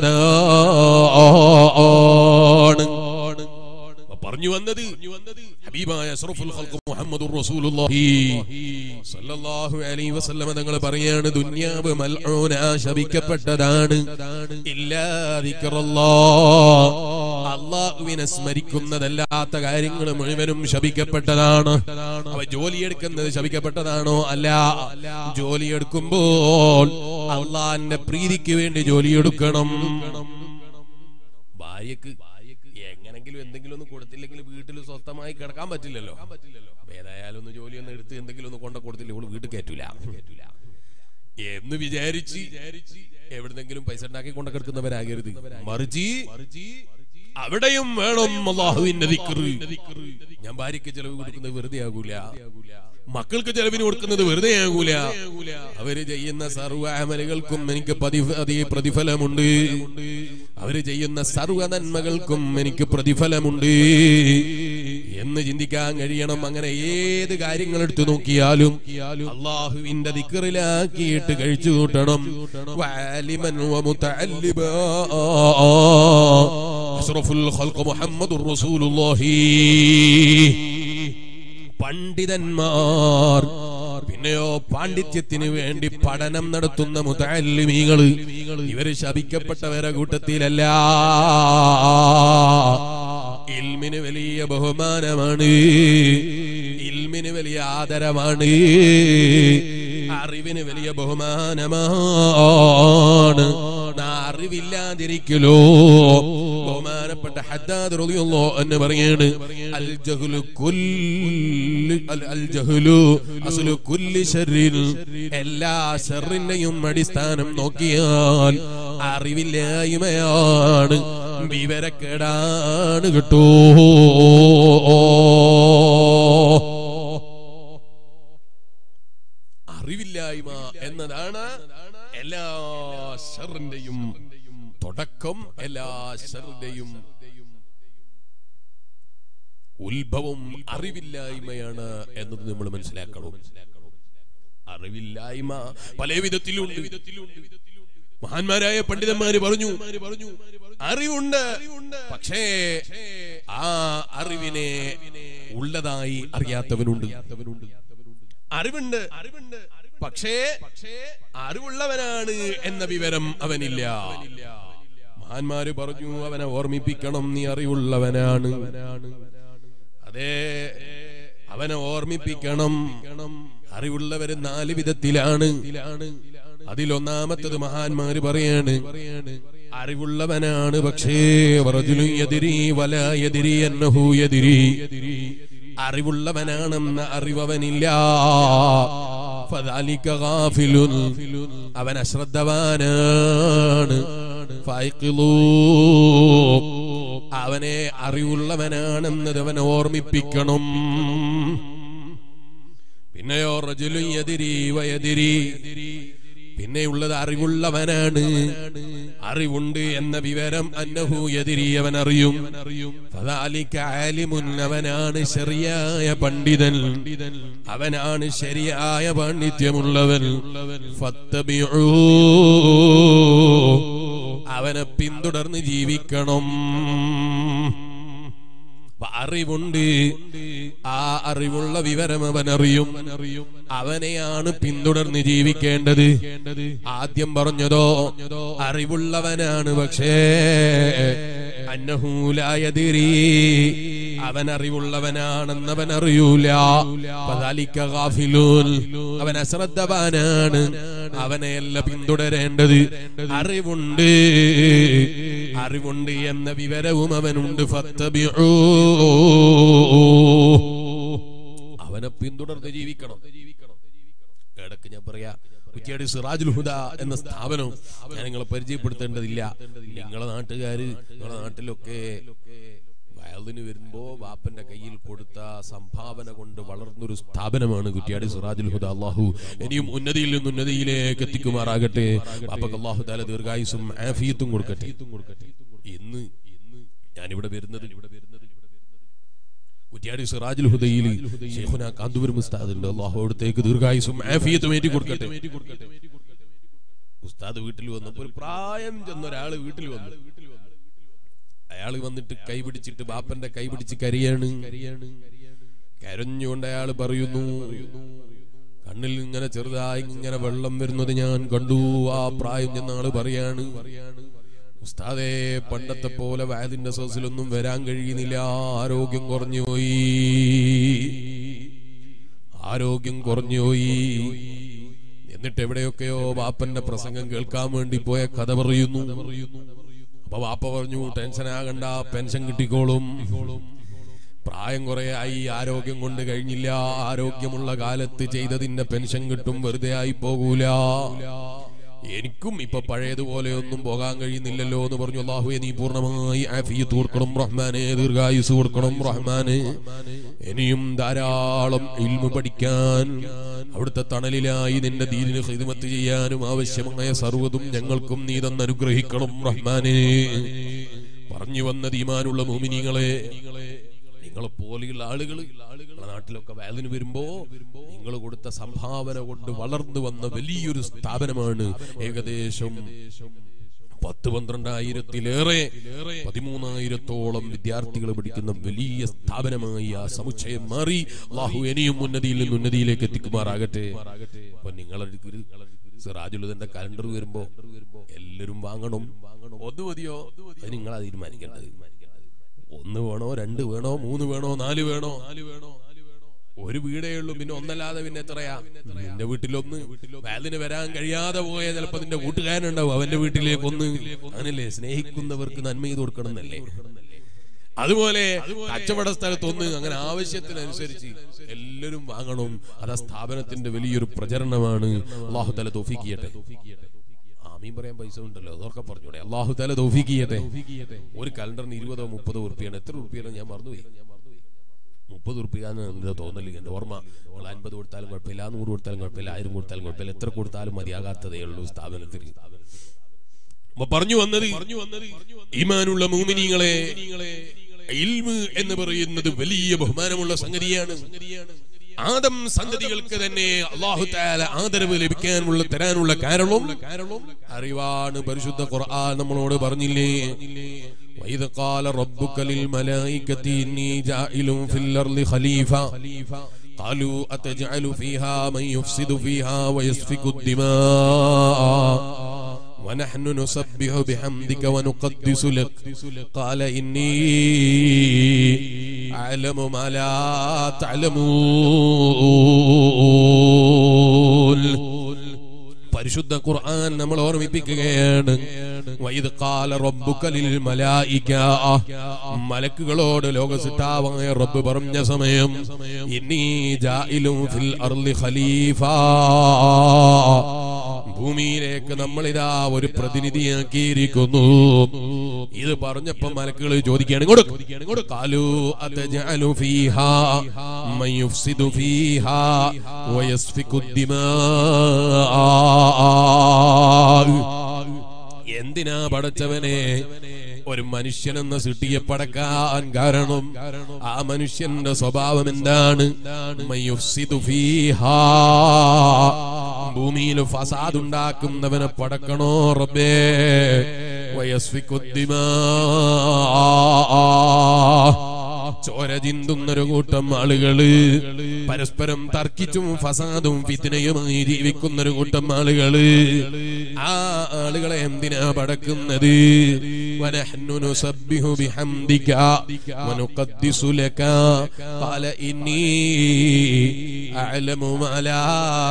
നല്ലതാണ് അപ്പൊ പറഞ്ഞു വന്നത് ഹബീബായ അഷ്റഫുൽ ഖൽഖ് മുഹമ്മദുർ റസൂലുള്ളാഹി സല്ലല്ലാഹു അലൈഹി വസല്ലമ തങ്ങൾ പറയാണ് ദുനിയാവ് മൽഊന ശപിക്കപ്പെട്ടതാണ് ഇല്ലാ ദിക്റല്ലാഹ് അള്ളാഹുവിനെ സ്മരിക്കുന്നതല്ലാത്ത കാര്യങ്ങൾ മുഴുവനും ശപിക്കപ്പെട്ടതാണ് അവ ജോലിയെടുക്കുന്നത് ശപിക്കപ്പെട്ടതാണോ അല്ല ജോലിയെടുക്കുമ്പോൾ അള്ളാന്റെ പ്രീതിക്ക് വേണ്ടി ജോലിയെടുക്കണം ഭാര്യക്ക് എങ്ങനെങ്കിലും എന്തെങ്കിലും ഒന്ന് കൊടുത്തില്ലെങ്കിൽ വീട്ടിൽ സ്വസ്ഥമായി കിടക്കാൻ പറ്റില്ലല്ലോ അപ്പൊ ഏതായാലും ഒന്ന് ജോലി ഒന്ന് എടുത്ത് എന്തെങ്കിലും ഒന്ന് കൊണ്ട കൊടുത്തില്ല ഇവള് വീട്ടിൽ കയറ്റൂല എന്ന് വിചാരിച്ച് എവിടുന്നെങ്കിലും പൈസ ഉണ്ടാക്കി കൊണ്ട കിടക്കുന്നവരാകരുത് മറിച്ച് അവിടെയും വേണം അള്ളാഹുവിന്റെ ദിക്റ് ഞാൻ ഭാര്യയ്ക്ക് ചെലവ് കൊടുക്കുന്നത് വെറുതെ ആകൂല മക്കൾക്ക് ചെലവിന് കൊടുക്കുന്നത് വെറുതെ ആകൂല അവര് ചെയ്യുന്ന സർവ്വ അമലുകൾക്കും എനിക്ക് പതി- അതി പ്രതിഫലമുണ്ട് അവര് ചെയ്യുന്ന സർവ്വ നന്മകൾക്കും എനിക്ക് പ്രതിഫലമുണ്ട് എന്ന് ചിന്തിക്കാൻ കഴിയണം അങ്ങനെ ഏത് കാര്യങ്ങൾ എടുത്തു നോക്കിയാലും അള്ളാഹുവിന്റെ ദിക്കറിലാക്കിയിട്ട് കഴിച്ചു കൂട്ടണം വാലിമൻ വമുതഅല്ലിബാ. അഷ്റഫുൽ ഖൽഖ് മുഹമ്മദുർ റസൂലുള്ളാഹി പണ്ഡിതന്മാർ പിന്നെയോ പാണ്ഡിത്യത്തിന് വേണ്ടി പഠനം നടത്തുന്ന മുതല്ലിമീകള് ഇവര് ശപിക്കപ്പെട്ടവരെ കൂട്ടത്തിലല്ല ഇൽമിന് വലിയ ബഹുമാനമാണ് ഇൽമിന് വലിയ ആദരവാണ് അറിവിന് വലിയ ബഹുമാനമാണ് നാ അറിവില്ലാതിരിക്കലോ ബഹുമാനപ്പെട്ട ഹദ്ദാദ് റളിയല്ലാഹു അൻഹു പറയാണ് അൽ ജഹ്ലു കുല്ലി അൽ- അൽ ജഹ്ലു അസ്ലു കുല്ലി ശർരിൻ എല്ലാ ശർറിന്റെയും അടിസ്ഥാനം നോക്കിയാൽ അറിവില്ലായ്മയാണ് വിവരക്കേടാണ് കിട്ടൂ അറിവില്ലായ്മ എന്നതാണ് എല്ലാ ഷറിന്റെയും തുടക്കം എല്ലാ ഷറിന്റെയും ഉത്ഭവം അറിവില്ലായ്മയാണ് എന്നത് നമ്മൾ മനസ്സിലാക്കണം അറിവില്ലായ്മ പല വിധത്തിലുണ്ട് മഹാന്മാരായ പണ്ഡിതന്മാര് പറഞ്ഞു അറിവുണ്ട് പക്ഷേ ആ അറിവിനെ ഉള്ളതായി അറിയാത്തവനുണ്ട് അറിവുണ്ട് അറിവുണ്ട് പക്ഷേ അറിവുള്ളവനാണ് എന്ന വിവരം അവനില്ല മഹാന്മാര് പറഞ്ഞു അവനെ ഓർമ്മിപ്പിക്കണം നീ അറിവുള്ളവനാണ് അതെ അവനെ ഓർമ്മിപ്പിക്കണം അറിവുള്ളവര് നാല് വിധത്തിലാണ് അതിലൊന്നാമത്തത് മഹാന്മാര് പറയാണ് അറിവുള്ളവനാണ് പക്ഷേ റജുലുൻ യദ്രി വല യദ്രി അന്നഹു യദ്രി അറിവുള്ളവനാണെന്ന അറിവവനില്ല ഫദാലിക ഗാഫിലുൻ അവൻ അശ്രദ്ധവാനാണ് ഫൈഖിലൂ അവനെ അറിവുള്ളവനാണെന്നത് അവൻ ഓർമ്മിപ്പിക്കണം പിന്നെയോ റജുലു യദിരി വയദിരി പിന്നെയുള്ളത് അറിവുള്ളവനാണ് അറിവുണ്ട് എന്ന വിവരം അന്നഹു എതിരി അവൻ അറിയും ഫദാലിക ആലിമുൻ അവനാണ് ശരിയായ പണ്ഡിതൻ അവനാണ് ശരിയായ പാണ്ഡിത്യമുള്ളവൻ ഫത്തബിഊ അവനെ പിന്തുടർന്ന് ജീവിക്കണം അപ്പൊ അറിവുണ്ട് ആ അറിവുള്ള വിവരം അവൻ അറിയും അവനെയാണ് പിന്തുടർന്ന് ജീവിക്കേണ്ടത് ആദ്യം പറഞ്ഞതോ അറിവുള്ളവനാണ് പക്ഷേ അന്നഹൂലായതിരി അവൻ അറിവുള്ളവനാണെന്നവൻ അറിയൂല ഫദാലിക ഗാഫിലൂൻ. അവൻ അശ്രദ്ധവാനാണ് അവനെയല്ല പിന്തുടരേണ്ടത് അറിവുണ്ട് അറിവുണ്ട് എന്ന വിവരവും അവനുണ്ട് ഫത്തബിഊ. അവനെ പിന്തുടർന്ന് ജീവിക്കണം ഇടക്ക് ഞാൻ പറയാ കുറ്റിയാടി സിറാജുൽ ഹുദ എന്ന സ്ഥാപനം ഞാൻ നിങ്ങളെ പരിചയപ്പെടുത്തേണ്ടതില്ല നിങ്ങളെ നാട്ടുകാര് നിങ്ങളെ നാട്ടിലൊക്കെ വയലിന് വരുമ്പോ വാപ്പന്റെ കയ്യിൽ കൊടുത്ത സംഭാവന കൊണ്ട് വളർന്നൊരു സ്ഥാപനമാണ് കുറ്റിയാടി സിറാജുൽ ഹുദ അള്ളാഹു ഇനിയും ഉന്നതിയിൽ നിന്ന് ഉന്നതിയിലേക്ക് എത്തിക്കുമാറാകട്ടെ വാപ്പക്ക് അള്ളാഹു താല ദീർഘായുസും ആഫിയത്തും കൊടുക്കട്ടെ ഇന്ന് ഞാനിവിടെ വരുന്നത് ഇവിടെ വരുന്നത് കുറ്റിയാടി സിറാജുൽ ഹുദയിൽ ഷെയ്ഖുന കാന്തൂർ മുസ്താദ് ഉണ്ട് അള്ളാഹു അവിടത്തേക്ക് ദീർഘായുസും ആഫിയത്തും ഏറ്റി കൊടുക്കട്ടെ ഉസ്താദ് വീട്ടിൽ വന്നപ്പോൾ ഒരു പ്രായം ചെന്ന ഒരാള് വീട്ടിൽ വന്നു അയാൾ വന്നിട്ട് കൈ പിടിച്ചിട്ട് ബാപ്പന്റെ കൈ പിടിച്ച് കരയാണ് കരഞ്ഞുകൊണ്ട് അയാൾ പറയുന്നു കണ്ണിൽ ഇങ്ങനെ ചെറുതായി ഇങ്ങനെ വെള്ളം വരുന്നത് ഞാൻ കണ്ടു ആ പ്രായം ചെന്ന ആള് പറയാണ് ഉസ്താദേ പണ്ടത്തെ പോലെ വയതിന്റെ സോസിലൊന്നും വരാൻ കഴിയുന്നില്ല ആരോഗ്യം കുറഞ്ഞുപോയി ആരോഗ്യം കുറഞ്ഞുപോയി എന്നിട്ട് എവിടെയൊക്കെയോ ബാപ്പന്റെ പ്രസംഗം കേൾക്കാൻ വേണ്ടി പോയ കഥ പറയുന്നു അപ്പൊ വാപ്പ പറഞ്ഞു ടെൻഷൻ ആകണ്ട പെൻഷൻ കിട്ടിക്കോളും പ്രായം കുറെ ആയി ആരോഗ്യം കൊണ്ട് കഴിഞ്ഞില്ല ആരോഗ്യമുള്ള കാലത്ത് ചെയ്തതിന്റെ പെൻഷൻ കിട്ടും വെറുതെ ആയി പോകൂല എനിക്കും ഇപ്പൊ പഴയതുപോലെ ഒന്നും പോകാൻ കഴിയുന്നില്ലല്ലോ എന്ന് പറഞ്ഞു അള്ളാഹുയെ നീ പൂർണ്ണമായി ആഫിയത്ത് കൊടുക്കണം റഹ്മാനെ ദീർഘായുസ് കൊടുക്കണം റഹ്മാനെ ഇനിയും ധാരാളം ഇൽമു പഠിക്കാൻ അവിടുത്തെ തണലിലായി നിന്റെ ദീനിന് ഹിദ്മത്ത് ചെയ്യാനും ആവശ്യമായ സർവ്വതും ഞങ്ങൾക്കും നീ തന്നനുഗ്രഹിക്കണം റഹ്മാനെ പറഞ്ഞു വന്നത് ഈമാനുള്ള മോമിനികളെ നിങ്ങളെ പോലെയുള്ള ആളുകൾ നിങ്ങളെ നാട്ടിലൊക്കെ വേദന വരുമ്പോ നിങ്ങൾ കൊടുത്ത സംഭാവന കൊണ്ട് വളർന്നു വന്ന വലിയൊരു സ്ഥാപനമാണ് ഏകദേശം പത്ത് പന്ത്രണ്ടായിരത്തിലേറെ പതിമൂന്നായിരത്തോളം വിദ്യാർത്ഥികൾ പഠിക്കുന്ന വലിയ സ്ഥാപനമായി ആ സമുച്ചയം മാറി അള്ളാഹു ഇനിയും ഉന്നതിയിൽ നിന്ന് ഉന്നതിയിലേക്ക് എത്തിക്കുമാറാകട്ടെ അപ്പൊ നിങ്ങളെ സിറാജുലുദന്റെ കലണ്ടർ വരുമ്പോ എല്ലാരും വാങ്ങണം ഒന്ന് മതിയോ അത് നിങ്ങളാ തീരുമാനിക്കേണ്ടത് ഒന്ന് വേണോ രണ്ട് വേണോ മൂന്ന് വേണോ നാല് വേണോ ഒരു വീടേ ഉള്ളൂ പിന്നെ ഒന്നല്ലാതെ പിന്നെ എത്രയാ നിന്റെ വീട്ടിലൊന്ന് വാലിന് വരാൻ കഴിയാതെ പോയ ചിലപ്പോ നിന്റെ കൂട്ടുകാരനുണ്ടാവും അവന്റെ വീട്ടിലേക്ക് ഒന്ന് അങ്ങനല്ലേ സ്നേഹിക്കുന്നവർക്ക് നന്മ ചെയ്ത് കൊടുക്കണം എന്നല്ലേ അതുപോലെ കച്ചവട സ്ഥലത്ത് ഒന്ന് അങ്ങനെ ആവശ്യത്തിനനുസരിച്ച് എല്ലാവരും വാങ്ങണം അത് ആ സ്ഥാപനത്തിന്റെ വലിയൊരു പ്രചരണമാണ് അള്ളാഹു തല തോഫിക്കിയട്ടെ ആമീൻ പറയാൻ പൈസ ഉണ്ടല്ലോ അതൊക്കെ പറഞ്ഞൂടെ അള്ളാഹു തല തോഫിക്കിയട്ടെ ഒരു കലണ്ടറിന് ഇരുപതോ മുപ്പതോ ഉറുപ്പിയാണ് എത്ര ഉറുപ്പിയാണ് ഞാൻ മറന്നുപോയി മുപ്പത് ഉറുപ്പിയാണ് എന്റെ തോന്നല് എന്റെ ഓർമ്മ നമ്മൾ അൻപത് കൊടുത്താലും കുഴപ്പമില്ല നൂറ് കൊടുത്താലും കുഴപ്പമില്ല ആയിരം കൊടുത്താലും കുഴപ്പമില്ല എത്ര കൊടുത്താലും മതിയാകാത്തതേ ഉള്ളൂ സ്ഥാപനത്തിന് അപ്പൊ പറഞ്ഞു വന്നത് ഈമാനുള്ള മൂമിനിങ്ങളെ ഇൽമ് എന്ന് പറയുന്നത് വലിയ ബഹുമാനമുള്ള സംഗതിയാണ് ആദം സന്തതികൾക്ക് തന്നെ അള്ളാഹു താല ആദരവ് ലഭിക്കാനുള്ള തരാനുള്ള കാരണം അറിവാണ് പരിശുദ്ധ ഖുർആൻ നമ്മളോട് പറഞ്ഞില്ലേ وإذ قال ربك للملائكة إني جائل في الأرض خليفة قالوا أتجعل فيها من يفسد فيها ويسفك الدماء ونحن نسبح بحمدك ونقدس لك قال إني أعلم ما لا تعلمون പരിശുദ്ധ ഖുർആൻ നമ്മൾ ഓർമ്മിപ്പിക്കുകയാണ് വൈദ് കാല റബ്ബുക്കലിൽ മലായിക മലക്കുകളോട് ലോകസിട്ടാവായ റബ്ബ് പറഞ്ഞ സമയം ഇന്നീ ജായിലും ഫിൽ അർളി ഖലീഫ ഭൂമിയിലേക്ക് നമ്മളിതാ ഒരു പ്രതിനിധിയാക്കിയിരിക്കുന്നു ഇത് പറഞ്ഞപ്പോ മലക്കുകൾ ചോദിക്കുകയാണ് ഇങ്ങോട്ട് ഇങ്ങോട്ട് കാലു അതജഅലു ഫീഹാ മൻ യുഫ്സിദു ഫീഹാ വയസ്ഫികു എന്തിനാ പടച്ചവനെ ഒരു മനുഷ്യനെന്ന സിട്ടിയെ പടക്കാൻ കാരണം ആ മനുഷ്യന്റെ സ്വഭാവം എന്താണ് മയുഫ്സിദു ഫീഹാ ഭൂമിയിൽ ഫസാദ് ഉണ്ടാക്കുന്നവനെ പടക്കണോ റബ്ബേ വയസ്ഫിക്കുദ്ദിമാ ചോര ചിന്തുന്നൊരു കൂട്ടം ആളുകള് പരസ്പരം തർക്കിച്ചും ഫസാദും ഫിത്തിനയുമായി ജീവിക്കുന്നൊരു കൂട്ടം ആളുകള് ആ ആളുകളെ എന്തിനാ പടക്കുന്നത് ونحن نسبح بحمدك ونقدس لك قال إني أعلم ما لا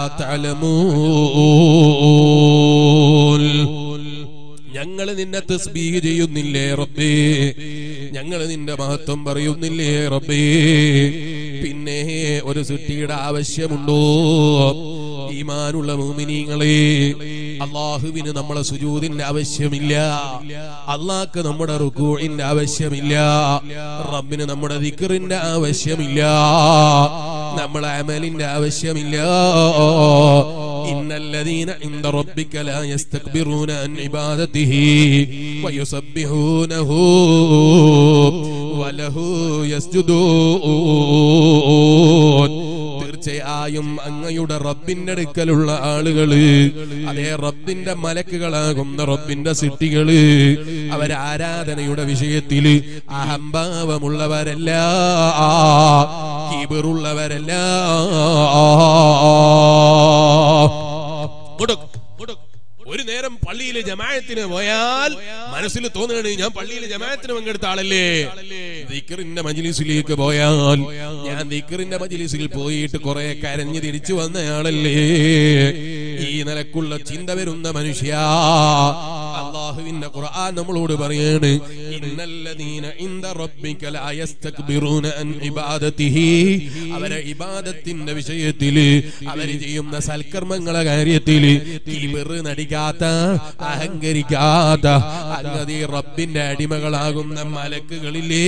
تعلمون ഞങ്ങൾ നിന്നെ തസ്ബീഹ് ചെയ്യുന്നില്ലേ റബ്ബേ ഞങ്ങൾ നിന്റെ മഹത്വം പറയുന്നില്ലേ റബ്ബേ പിന്നെ ഒരു സൃഷ്ടിയുടെ ആവശ്യമുണ്ടോ ഈമാനുള്ള മൂമിനീങ്ങളെ അള്ളാഹുവിന് നമ്മളെ സുജൂദിന്റെ ആവശ്യമില്ല അള്ളാഹ്ക്ക് നമ്മുടെ റുക്കൂഴിന്റെ ആവശ്യമില്ല റബ്ബിന് നമ്മുടെ ദിക്കറിന്റെ ആവശ്യമില്ല നമ്മളെ അമലിന്റെ ആവശ്യമില്ല إن الذين عند ربك لا يستكبرون عن عبادته ويسبحونه وله يسجدون തീർച്ചയായും അങ്ങയുടെ റബ്ബിന്റെ അടുക്കലുള്ള ആളുകള് അതേ റബ്ബിന്റെ മലക്കുകളാകുന്ന റബ്ബിന്റെ സിട്ടികള് അവരാരാധനയുടെ വിഷയത്തില് അഹംഭാവമുള്ളവരല്ല കിബിറുള്ളവരല്ല മുടക്ക്, മുടക്ക്. ഒരു നേരം പള്ളിയിലെ ജമായത്തിന് പോയാൽ മനസ്സിൽ തോന്നുകയാണ് ഞാൻ പള്ളിയിലെ ജമായത്തിന് പങ്കെടുത്ത ആളല്ലേ ദിക്കറിന്റെ മജിലിസിലേക്ക് പോയാൽ ഞാൻ ദിക്കറിന്റെ മജിലിസിൽ പോയിട്ട് കുറെ കരഞ്ഞ് തിരിച്ചു വന്നയാളല്ലേ ഈ നിലക്കുള്ള ചിന്ത വരുന്ന മനുഷ്യ അള്ളാഹുവിന്റെ ഖുർആൻ നമ്മളോട് പറയാണ് ഇന്നല്ലദീന ഇൻദ റബ്ബിക ലാ യസ്തക്ബിറൂന അൻ ഇബാദതിഹി അവരെ ഇബാദത്തിന്റെ വിഷയത്തില് അവര് ചെയ്യുന്ന സൽക്കർമ്മങ്ങളെ കാര്യത്തില് കിബിർ നടിക്കാത്ത അഹങ്കരിക്കാത്ത അങ്ങതി റബ്ബിന്റെ അടിമകളാകുന്ന മലക്കുകളില്ലേ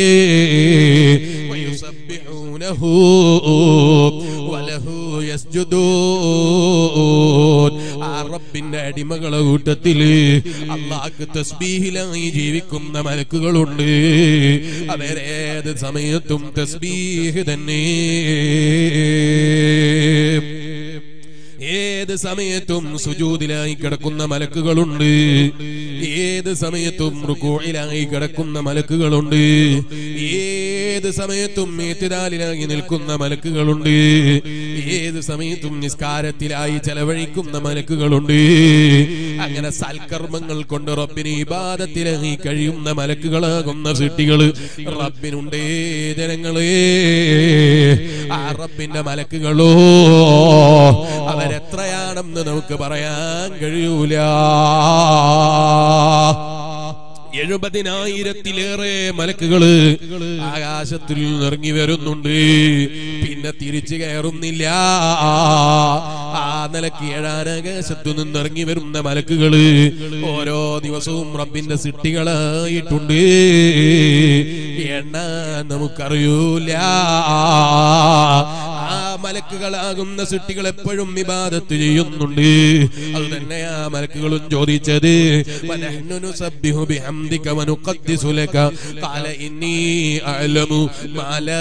വയുസബ്ബിഹൂനഹു വലഹു യസ്ജുദൂൻ ആ റബ്ബിന്റെ അടിമകളെ കൂട്ടത്തില് അള്ളാഹ്ക്ക് തസ്ബീഹിലായി ജീവിക്കുന്ന മലക്കുകളുണ്ട് അവരേത് സമയത്തും തസ്ബീഹ് തന്നെ ഏത് സമയത്തും സുജൂദിലായി കിടക്കുന്ന മലക്കുകളുണ്ട് ഏത് സമയത്തും റുക്കോയിലായി കിടക്കുന്ന മലക്കുകളുണ്ട് ഏത് സമയത്തും ഏറ്റുദാലിലായി നിൽക്കുന്ന മലക്കുകളുണ്ട് ഏത് സമയത്തും നിസ്കാരത്തിലായി ചെലവഴിക്കുന്ന മലക്കുകളുണ്ട് അങ്ങനെ സൽക്കർമ്മങ്ങൾ കൊണ്ട് റബ്ബിന് ഇബാദത്തിലായി കഴിയുന്ന മലക്കുകളാകുന്ന സിട്ടികള് റബ്ബിനുണ്ടേ ജനങ്ങളെ ആ റബ്ബിന്റെ മലക്കുകളോ അവരെത്രയാണെന്ന് നമുക്ക് പറയാൻ കഴിയൂല എഴുപതിനായിരത്തിലേറെ മലക്കുകള് ആകാശത്തിൽ ഇറങ്ങി വരുന്നുണ്ട് പിന്നെ തിരിച്ചു കയറുന്നില്ല ആ നിലക്ക് ഏഴാനാകാശത്തു നിന്ന് ഇറങ്ങി വരുന്ന മലക്കുകള് ഓരോ ദിവസവും റബ്ബിന്റെ സിട്ടികളായിട്ടുണ്ട് എണ്ണാൻ നമുക്കറിയൂല ആ മലക്കുകളാകുന്ന സിട്ടികൾ എപ്പോഴും വിവാദത്ത് ചെയ്യുന്നുണ്ട് അത് തന്നെ ആ മലക്കുകളും ചോദിച്ചത് وَنَحْنُ نُسَبِّحُ بِحَمْدِكَ وَنُقَدِّسُ لَكَ قَالَ إِنِّي أَعْلَمُ مَا لَا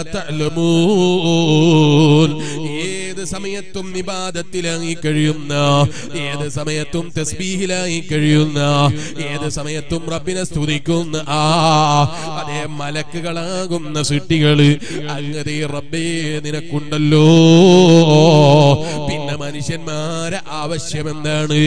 تَعْلَمُونَ ഏത് സമയത്തും വിവാദത്തിലായി കഴിയുന്ന ഏത് സമയത്തും തസ്ബീഹിലായി കഴിയുന്ന ഏത് സമയത്തും റബ്ബിനെ സ്തുതിക്കുന്ന ആ അതേ മലക്കുകളാകുന്ന സിട്ടികള് അങ്ങതേ റബ്ബേ നിനക്കുണ്ടല്ലോ പിന്നെ മനുഷ്യന്മാരെ ആവശ്യം എന്താണ്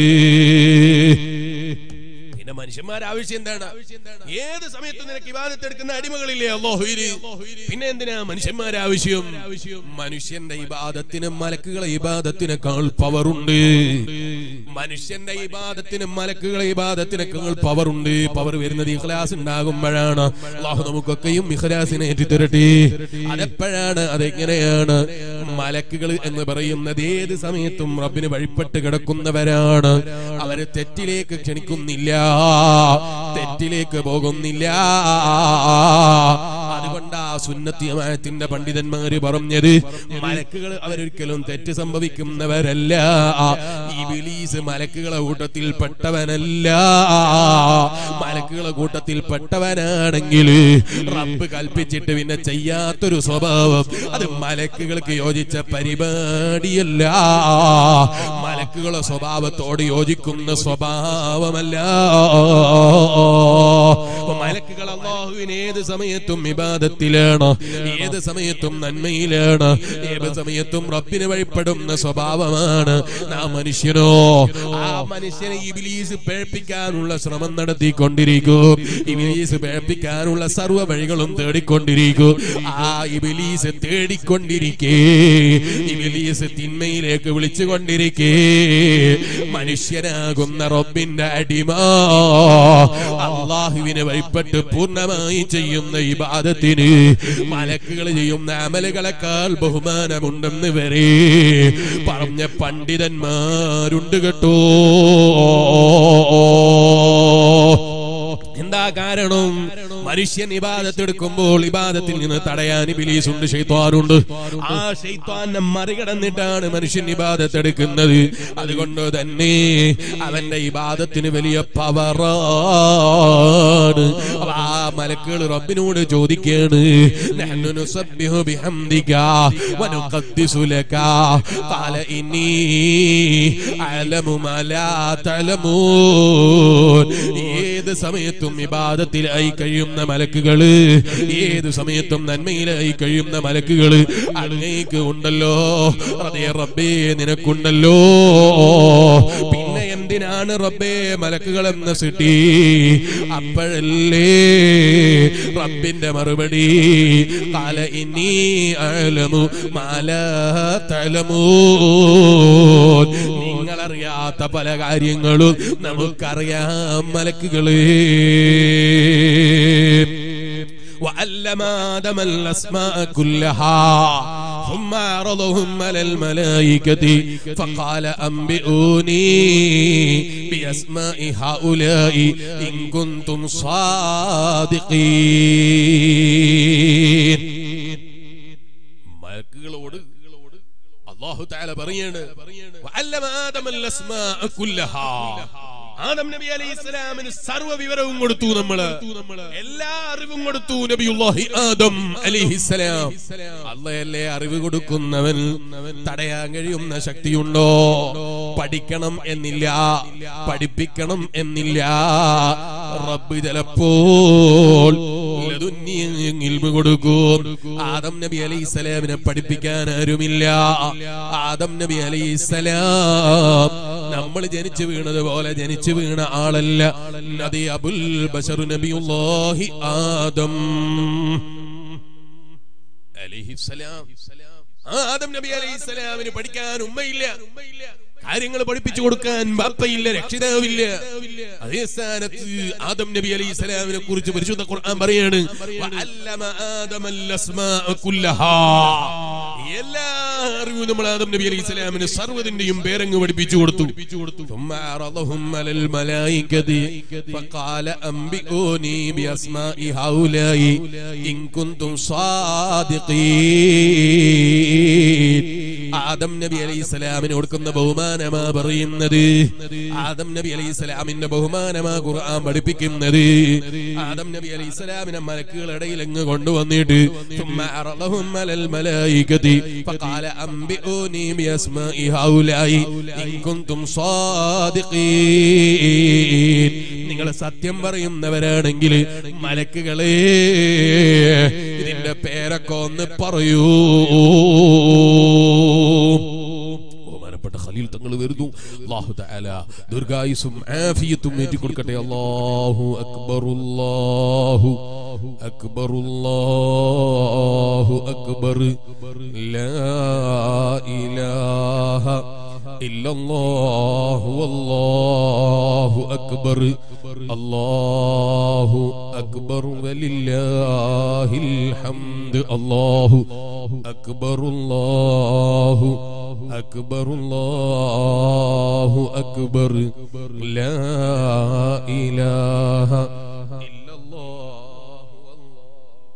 പിന്നെ മനുഷ്യന്മാരെ ആവശ്യം എന്താണ് ഏത് സമയത്തും നിനക്ക് ഇബാദത്ത് എടുക്കുന്ന അടിമകളില്ലേ അള്ളാഹുവിന് പിന്നെ എന്തിനാ മനുഷ്യന്മാരെ ആവശ്യം മനുഷ്യന്റെ ഇബാദത്തിന് മലക്കുകളെ ഇബാദത്തിനേക്കാൾ പവറുണ്ട് മനുഷ്യന്റെ ഇബാദത്തിന് മലക്കുകളെ ഇബാദത്തിനേക്കാൾ പവറുണ്ട് പവർ വരുന്നത് ഇഖ്ലാസ് ഉണ്ടാകുമ്പോഴാണ് അള്ളാഹു നമുക്കൊക്കെയും ഇഖ്ലാസിനെ ഏറ്റിത്തരട്ടെ അതെപ്പോഴാണ് അതെങ്ങനെയാണ് മലക്കുകൾ എന്ന് പറയുന്നത് ഏത് സമയത്തും റബ്ബിന് വഴിപ്പെട്ട് കിടക്കുന്നവരാണ് അവര് തെറ്റിലേക്ക് ക്ഷണിക്കുന്നില്ല തെറ്റിലേക്ക് പോകുന്നില്ല അതുകൊണ്ട് ആ സുന്നത്തിയമായത്തിന്റെ പണ്ഡിതന്മാര് പറഞ്ഞത് മലക്കുകൾ അവരൊരിക്കലും തെറ്റ് സംഭവിക്കുന്നവരല്ല ഈ ബിലീസ് മലക്കുകളെ കൂട്ടത്തിൽ പെട്ടവനല്ല മലക്കുകളെ കൂട്ടത്തിൽ പെട്ടവനാണെങ്കിൽ റബ്ബ് കൽപ്പിച്ചിട്ട് പിന്നെ ചെയ്യാത്തൊരു സ്വഭാവം അത് മലക്കുകൾക്ക് യോജിച്ച പരിപാടിയല്ല മലക്കുകളെ സ്വഭാവത്തോട് യോജിക്കുന്ന സ്വഭാവമല്ല മലക്കുകൾ അള്ളാഹുവിന് ഏത് സമയത്തും വിവാദത്തിലാണ് ഏത് സമയത്തും നന്മയിലാണ് ഏത് സമയത്തും റബ്ബിന് വഴിപ്പെടുന്ന സ്വഭാവമാണ് നാം മനുഷ്യനോ ആ മനുഷ്യനെ ഇബിലീസ് പേഴ്പ്പിക്കാനുള്ള ശ്രമം നടത്തിക്കൊണ്ടിരിക്കും ഇബിലീസ് പേഴ്പ്പിക്കാനുള്ള സർവ്വ വഴികളും തേടിക്കൊണ്ടിരിക്കും ആ ഇബിലീസ് തേടിക്കൊണ്ടിരിക്കേ ഇബിലീസ് തിന്മയിലേക്ക് വിളിച്ചുകൊണ്ടിരിക്കേ മനുഷ്യനാകുന്ന റബ്ബിന്റെ അടിമ അള്ളാഹുവിനെ വഴിപ്പെട്ട് പൂർണ്ണമായി ചെയ്യുന്ന ഇബാദത്തിന് മലക്കുകൾ ചെയ്യുന്ന അമലുകളെക്കാൾ ബഹുമാനമുണ്ടെന്ന് വരെ പറഞ്ഞ പണ്ഡിതന്മാരുണ്ട് കേട്ടോ എന്താ കാരണം മനുഷ്യൻ ഇബാദത്ത് എടുക്കുമ്പോൾ ഇബാദത്തിൽ നിന്ന് തടയാൻ ഇബിലീസ് ഉണ്ട് ഷെയ്ത്താനുണ്ട് ആ ഷെയ്ത്താനെ മറികടന്നിട്ടാണ് മനുഷ്യൻ ഇബാദത്ത് എടുക്കുന്നത് അതുകൊണ്ട് തന്നെ അവന്റെ ഇബാദത്തിന് വലിയ പവറാണ് അപ്പൊ ആ മലക്കുകൾ റബ്ബിനോട് ചോദിക്കാണ് നഹ്നു നുസബ്ബിഹു ബിഹംദിക വനുഖദ്ദിസു ലക ഖാല ഇന്നി അലമു മാ ലാ തഅലമൂൻ ഏത് സമയത്തും ഇബാദത്തിലായി കഴിയുന്ന മലക്കുകള് ഏത് സമയത്തും നന്മയിലായി കഴിയുന്ന മലക്കുകള് അങ്ങേക്ക് ഉണ്ടല്ലോ അതേ റബ്ബേ നിനക്കുണ്ടല്ലോ പിന്നെ എന്തിനാണ് റബ്ബേ മലക്കുകൾ എന്ന സിട്ടി അപ്പോഴല്ലേ റബ്ബിന്റെ മറുപടി കാല ഇനി അലമു മാല തലമൂ നിങ്ങളറിയാത്ത പല കാര്യങ്ങളും നമുക്കറിയാം മലക്കുകളേ وعلم آدم الأسماء كلها ثم عرضهم على الملائكة فقال أنبئوني بأسماء هؤلاء إن كنتم صادقين മലക്കുകളോട് അള്ളാഹു താല പറയാണ് വഅല്ലമ ആദമൽ അസ്മാഅ കുല്ലഹാ ആദം നബി അലൈഹി ഇസ്ലാമിന് സർവ്വ വിവരവും കൊടുത്തു നമ്മള് എല്ലാ അറിവും കൊടുത്തു നബിയുല്ലാഹി ആദം അലൈഹിസ്സലാം അള്ളയല്ലേ അറിവ് കൊടുക്കുന്നവൻ തടയാൻ കഴിയുന്ന ശക്തിയുണ്ടോ പഠിക്കണം എന്നില്ല പഠിപ്പിക്കണം എന്നില്ല റബ്ബ് ചിലപ്പോൾ ഇൽമു കൊടുക്കും ആദം നബി അലൈഹി സ്വലാമിനെ പഠിപ്പിക്കാൻ ആരുമില്ല ആദം നബി അലൈഹി സ്വലാം നമ്മൾ ജനിച്ചു വീണത് പോലെ ജനിച്ചു വീണ ആളല്ല നദി അബുൽ ബഷറു നബിയുല്ലാഹി ആദം അലൈഹിസ്സലാം ആദം നബി അലൈഹിസ്സലാമിന് പഠിക്കാൻ ഉമ്മയില്ല കാര്യങ്ങൾ പഠിപ്പിച്ചു കൊടുക്കാൻ ബാപ്പയില്ല രക്ഷിതാവില്ല അതേ സ്ഥാനത്ത് ആദം നബി അലൈഹി സ്വലാമിനെ കുറിച്ച് പരിശുദ്ധ ഖുർആൻ പറയാണ് വഅല്ലമ ആദമൽ അസ്മാഅ കുല്ലഹാ എല്ലാ അറിവും നമ്മൾ ആദം നബി അലൈഹി സ്വലാമിന് സർവ്വതിന്റെയും പേരങ്ങ് പഠിപ്പിച്ചു കൊടുത്തു ثم عرضهم على الملائكة فقال أنبئوني بأسماء هؤلاء إن كنتم صادقين ആദം നബി അലൈഹി സ്വലാമിന് കൊടുക്കുന്ന ബഹുമാനമാ പറയുന്നത് ആദം നബി അലൈഹി സ്വലാമിന്റെ ബഹുമാനമാ ഖുർആൻ പഠിപ്പിക്കുന്നത് ആദം നബി അലൈഹി സ്വലാമിനെ മലക്കുകൾ ഇടയിൽ അങ്ങ് കൊണ്ടുവന്നിട്ട് ثم عرضهم على الملائكة فقال أنبئوني بأسماء هؤلاء إن كنتم صادقين നിങ്ങൾ സത്യം പറയുന്നവരാണെങ്കിൽ മലക്കുകളെ ഇതിന്റെ പേരൊക്കെ ഒന്ന് പറയൂ ബഹുമാനപ്പെട്ട ഖലീൽ തങ്ങൾ വരുന്നു അല്ലാഹു തആല ദീർഘായുസും ആഫിയത്തും ഏറ്റി കൊടുക്കട്ടെ അല്ലാഹു അക്ബർ അല്ലാഹു അക്ബർ അല്ലാഹു അക്ബർ ലാ ഇലാഹ إلا الله والله أكبر الله أكبر ولله الحمد الله أكبر الله أكبر الله أكبر لا إله إلا الله والله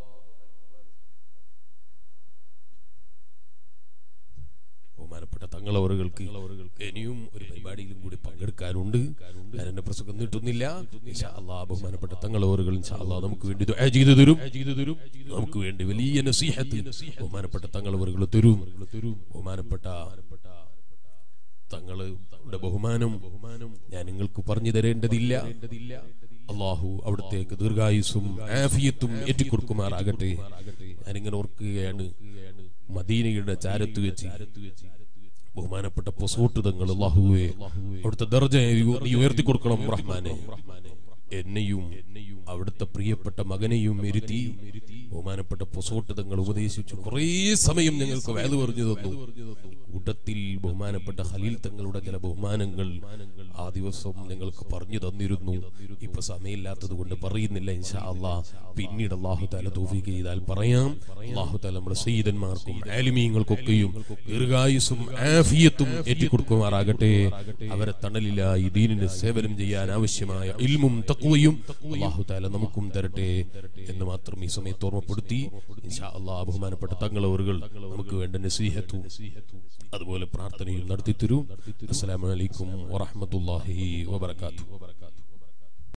ബഹുമാനപ്പെട്ട തങ്ങളവറുകൾക്ക് ഇനിയും ഒരു പരിപാടിയിലും കൂടി പങ്കെടുക്കാനുണ്ട് ഞാൻ എന്റെ പ്രസംഗം നീട്ടുന്നില്ല ഇൻഷാ അല്ലാഹ് ബഹുമാനപ്പെട്ട തങ്ങളവറുകൾ ഇൻഷാ അല്ലാഹ് നമുക്ക് വേണ്ടി ദുആ ചെയ്തു തരും നമുക്ക് വേണ്ടി വലിയ നസീഹത്ത് ബഹുമാനപ്പെട്ട തങ്ങളവറുകൾ തരും ബഹുമാനപ്പെട്ട തങ്ങളുടെ ബഹുമാനം ബഹുമാനം ഞാൻ നിങ്ങൾക്ക് പറഞ്ഞു തരേണ്ടതില്ല അള്ളാഹു അവിടത്തേക്ക് ദീർഘായുസും ആഫിയത്തും ഏറ്റിക്കൊടുക്കുമാറാകട്ടെ ഞാനിങ്ങനെ ഓർക്കുകയാണ് മദീനയുടെ ചാരത്ത് വെച്ച് ബഹുമാനപ്പെട്ട പൊസോട്ട് തങ്ങൾ അള്ളാഹുവെ അവിടുത്തെ ദർജ നീ ഉയർത്തി കൊടുക്കണം റഹ്മാനെ എന്നെയും അവിടുത്തെ പ്രിയപ്പെട്ട മകനെയും ഇരുത്തി ബഹുമാനപ്പെട്ട പൊസോട്ട് തങ്ങൾ ഉപദേശിച്ചു കുറേ സമയം ഞങ്ങൾക്ക് വേദ പറഞ്ഞു തന്നു കൂട്ടത്തിൽ ബഹുമാനപ്പെട്ട ഖലീൽ തങ്ങളുടെ ചില ബഹുമാനങ്ങൾ ആ ദിവസം ഞങ്ങൾക്ക് പറഞ്ഞു തന്നിരുന്നു ഇപ്പൊ സമയമില്ലാത്തത് കൊണ്ട് പറയുന്നില്ല ഇൻഷാ അള്ളാ പിന്നീട് അള്ളാഹു താല തോഫീക്ക് ചെയ്താൽ പറയാം അള്ളാഹു താല നമ്മുടെ സയ്യിദന്മാർക്കും ആലിമീങ്ങൾക്കൊക്കെയും ദീർഘായുസും ആഫിയത്തും ഏറ്റിക്കൊടുക്കുമാറാകട്ടെ അവരെ തണലിലായി ദീനിന് സേവനം ചെയ്യാൻ ആവശ്യമായ ഇൽമും തക്വയും അള്ളാഹു താല നമുക്കും തരട്ടെ എന്ന് മാത്രം ഈ സമയത്ത് ഓർമ്മപ്പെടുത്തി ഇൻഷാ അള്ളാഹ് ബഹുമാനപ്പെട്ട തങ്ങളവറുകൾ നമുക്ക് വേണ്ട നസീഹത്തും അതുപോലെ പ്രാർത്ഥനയും നടത്തി തരൂ അസ്സലാമു അലൈക്കും വറഹ്മത്തുള്ളാഹി വബറകാതുഹു